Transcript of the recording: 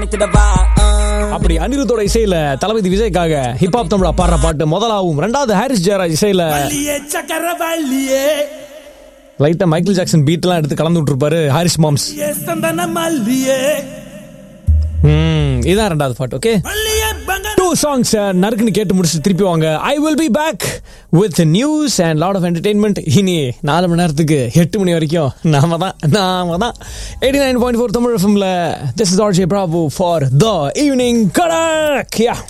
அப்படி அனிருத்தோட இசையில தளபதி விஜய்க்காக ஹிப்ஹாப் தமிழா பாடுற பாட்டு முதலாவும் ரெண்டாவது ஹாரிஸ் ஜெயராஜ் இசையில சக்கரவள்ளியே லைட்டா மைக்கேல் ஜாக்சன் பீட்லாம் எடுத்து கலந்து விட்டுருப்பாரு ஹாரிஸ் மாம்ஸ் சந்தன மல்லியே ம் இதான் ரெண்டாவது பாட்டு ஓகே மல்லியே பங்க டூ சாங்ஸ் நறுக்குன்னு கேட்டு முடிச்சுட்டு திருப்பி வாங்க I will be back with news and lot of entertainment இனி நாலு மணி நேரத்துக்கு எட்டு மணி வரைக்கும் நாம தான் நாம தான் eighty nine point four Tamil எஃப்எம்ல this is R J Prabhu for the evening கடக் யா